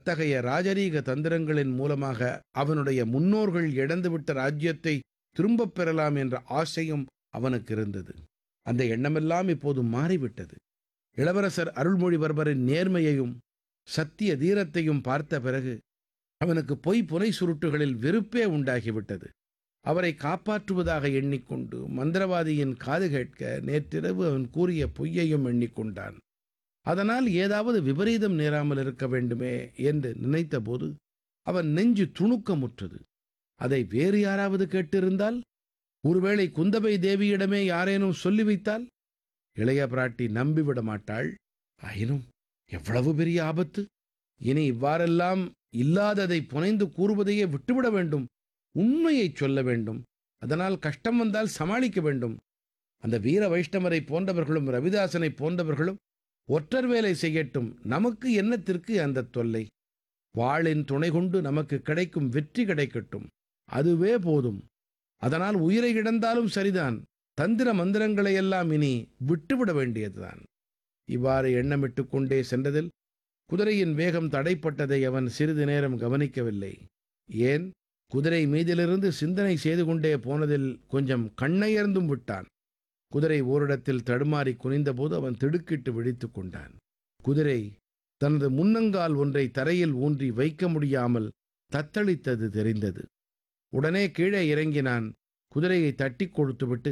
அத்தகைய ராஜரீக தந்திரங்களின் மூலமாக அவனுடைய முன்னோர்கள் இழந்துவிட்ட ராஜ்யத்தை திரும்பப் பெறலாம் என்ற ஆசையும் அவனுக்கு இருந்தது அந்த எண்ணமெல்லாம் இப்போது மாறிவிட்டது இளவரசர் அருள்மொழிவர்மரின் நேர்மையையும் சத்திய தீரத்தையும் பார்த்த பிறகு அவனுக்கு பொய் புனை சுருட்டுகளில் வெறுப்பே உண்டாகிவிட்டது அவரை காப்பாற்றுவதாக எண்ணிக்கொண்டு மந்திரவாதியின் காது கேட்க நேற்றிரவு அவன் கூறிய பொய்யையும் எண்ணிக்கொண்டான் அதனால் ஏதாவது விபரீதம் நேராமல் இருக்க வேண்டுமே என்று நினைத்தபோது அவன் நெஞ்சு துணுக்கமுற்றது அதை வேறு யாராவது கேட்டிருந்தால் ஒருவேளை குந்தவை தேவியிடமே யாரேனும் சொல்லி வைத்தால் இளைய பிராட்டி நம்பிவிட மாட்டாள் ஆயினும் எவ்வளவு பெரிய ஆபத்து இனி இவ்வாறெல்லாம் இல்லாததை புனைந்து கூறுவதையே விட்டுவிட வேண்டும் உண்மையைச் சொல்ல வேண்டும் அதனால் கஷ்டம் வந்தால் சமாளிக்க வேண்டும் அந்த வீர வைஷ்ணவரை போன்றவர்களும் ரவிதாசனை போன்றவர்களும் ஒற்றர் வேலை செய்யட்டும் நமக்கு என்னத்திற்கு அந்த தொல்லை வாளின் துணை கொண்டு நமக்கு கிடைக்கும் வெற்றி கிடைக்கட்டும் அதுவே போதும் அதனால் உயிரை இழந்தாலும் சரிதான் தந்திர மந்திரங்களை எல்லாம் இனி விட்டுவிட வேண்டியதுதான் இவ்வாறு எண்ணமிட்டு கொண்டே சென்றதில் குதிரையின் வேகம் தடைப்பட்டதை அவன் சிறிது நேரம் கவனிக்கவில்லை ஏன் குதிரை மீதிலிருந்து சிந்தனை செய்து கொண்டே போனதில் கொஞ்சம் கண்ணையர்ந்தும் விட்டான் குதிரை ஓரிடத்தில் தடுமாறி குனிந்தபோது அவன் திடுக்கிட்டு விழித்துக் கொண்டான் குதிரை தனது முன்னங்கால் ஒன்றை தரையில் ஊன்றி வைக்க முடியாமல் தத்தளித்தது தெரிந்தது உடனே கீழே இறங்கினான் குதிரையை தட்டி கொடுத்துவிட்டு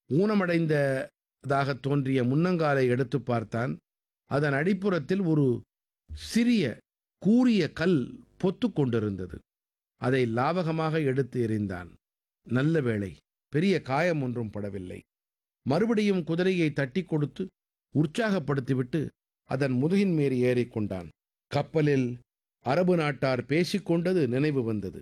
ஊனமடைந்ததாக தோன்றிய முன்னங்காலை எடுத்து பார்த்தான் அதன் அடிப்புறத்தில் ஒரு சிறிய கூரிய கல் பொத்து கொண்டிருந்தது அதை லாவகமாக எடுத்து எறிந்தான் நல்ல வேளை பெரிய காயம் ஒன்றும் படவில்லை மறுபடியும் குதிரையை தட்டி கொடுத்து உற்சாகப்படுத்திவிட்டு அதன் முதுகின் மீறி ஏறிக்கொண்டான் கப்பலில் அரபு நாட்டார் பேசிக்கொண்டது நினைவு வந்தது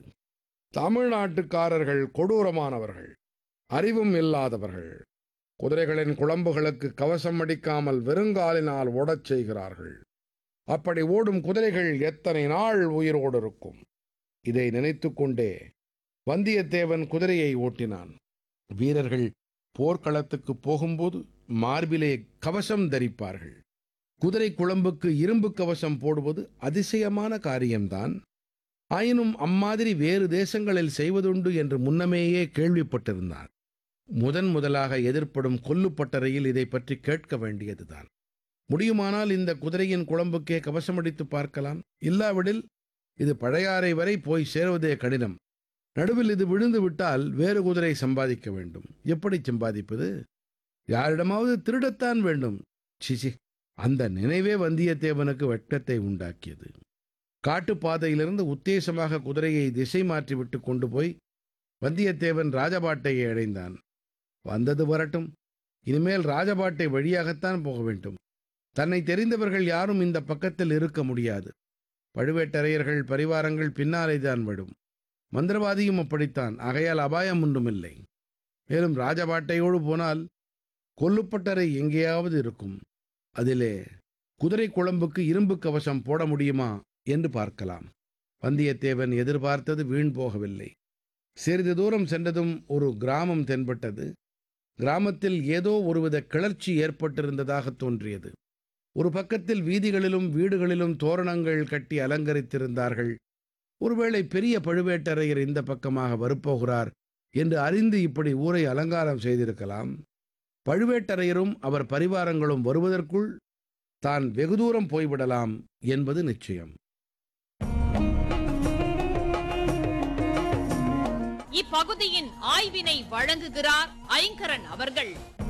தமிழ்நாட்டுக்காரர்கள் கொடூரமானவர்கள் அறிவும் இல்லாதவர்கள் குதிரைகளின் குழம்புகளுக்கு கவசம் அடிக்காமல் வெறுங்காலினால் ஓடச் செய்கிறார்கள் அப்படி ஓடும் குதிரைகள் எத்தனை நாள் உயிரோடு இருக்கும் இதை நினைத்துக்கொண்டே வந்தியத்தேவன் குதிரையை ஓட்டினான் வீரர்கள் போர்க்களத்துக்கு போகும்போது மார்பிலே கவசம் தரிப்பார்கள் குதிரை குழம்புக்கு இரும்பு கவசம் போடுவது அதிசயமான காரியம்தான் ஆயினும் அம்மாதிரி வேறு தேசங்களில் செய்வதுண்டு என்று முன்னமேயே கேள்விப்பட்டிருந்தான் முதன் முதலாக எதிர்ப்படும் கொல்லுப்பட்டறையில் இதை பற்றி கேட்க வேண்டியதுதான் முடியுமானால் இந்த குதிரையின் குழம்புக்கே கவசமடித்து பார்க்கலாம் இல்லாவிடில் இது பழையாறை வரை போய் சேருவதே கடினம் நடுவில் இது விழுந்து விட்டால் வேறு குதிரை சம்பாதிக்க வேண்டும் எப்படி சம்பாதிப்பது யாரிடமாவது திருடத்தான் வேண்டும் சிசி அந்த நினைவே வந்தியத்தேவனுக்கு வெட்கத்தை உண்டாக்கியது காட்டுப்பாதையிலிருந்து உத்தேசமாக குதிரையை திசை மாற்றிவிட்டு கொண்டு போய் வந்தியத்தேவன் ராஜபாட்டையை அடைந்தான் வந்தது வரட்டும் இனிமேல் ராஜபாட்டை வழியாகத்தான் போக வேண்டும் தன்னை தெரிந்தவர்கள் யாரும் இந்த பக்கத்தில் இருக்க முடியாது பழுவேட்டரையர்கள் பரிவாரங்கள் பின்னாலே தான் விடும் மந்திரவாதியும் அப்படித்தான் ஆகையால் அபாயம் ஒன்றுமில்லை மேலும் ராஜபாட்டையோடு போனால் கொல்லுப்பட்டறை எங்கேயாவது இருக்கும் அதிலே குதிரை குழம்புக்கு இரும்பு கவசம் போட முடியுமா என்று பார்க்கலாம் வந்தியத்தேவன் எதிர்பார்த்தது வீண் போகவில்லை சிறிது தூரம் சென்றதும் ஒரு கிராமம் தென்பட்டது கிராமத்தில் ஏதோ ஒருவித கிளர்ச்சி ஏற்பட்டிருந்ததாக தோன்றியது ஒரு பக்கத்தில் வீதிகளிலும் வீடுகளிலும் தோரணங்கள் கட்டி அலங்கரித்திருந்தார்கள் ஒருவேளை பெரிய பழுவேட்டரையர் இந்த பக்கமாக வரப்போகிறார் என்று அறிந்து இப்படி ஊரை அலங்காரம் செய்திருக்கலாம் பழுவேட்டரையரும் அவர் பரிவாரங்களும் வருவதற்குள் தான் வெகு தூரம் போய்விடலாம் என்பது நிச்சயம் இப்பகுதியின் ஆய்வினை வழங்குகிறார் ஐங்கரன் அவர்கள்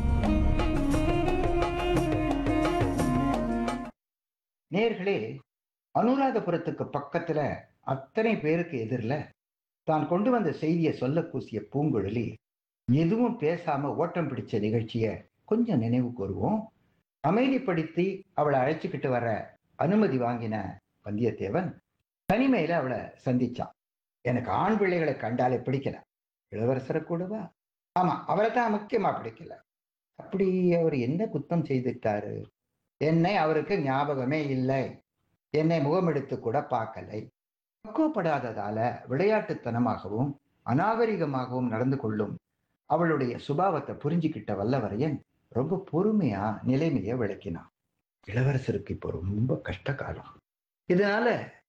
நேர்களே அனுராதபுரத்துக்கு பக்கத்துல அத்தனை பேருக்கு எதிரில் தான் கொண்டு வந்த செய்தியை சொல்ல கூசிய பூங்குழலி எதுவும் பேசாம ஓட்டம் பிடிச்ச நிகழ்ச்சிய கொஞ்சம் நினைவு கூறுவோம் அமைதிப்படுத்தி அவளை அழைச்சிக்கிட்டு வர அனுமதி வாங்கின வந்தியத்தேவன் தனிமையில அவளை சந்திச்சான் எனக்கு ஆண் பிள்ளைகளை கண்டாலே பிடிக்கல இளவரசரை கூடவா ஆமா அவரை தான் முக்கியமா பிடிக்கல அப்படி அவர் என்ன குத்தம் செய்துட்டாரு என்னை அவருக்கு ஞாபகமே இல்லை என்னை முகமெடுத்து கூட பார்க்கலை பக்குவப்படாததால விளையாட்டுத்தனமாகவும் அநாகரிகமாகவும் நடந்து கொள்ளும் அவளுடைய சுபாவத்தை புரிஞ்சுக்கிட்ட வல்லவரையன் ரொம்ப பொறுமையா நிலைமையை விளக்கினான் இளவரசருக்கு இப்போ ரொம்ப கஷ்ட காலம் இதனால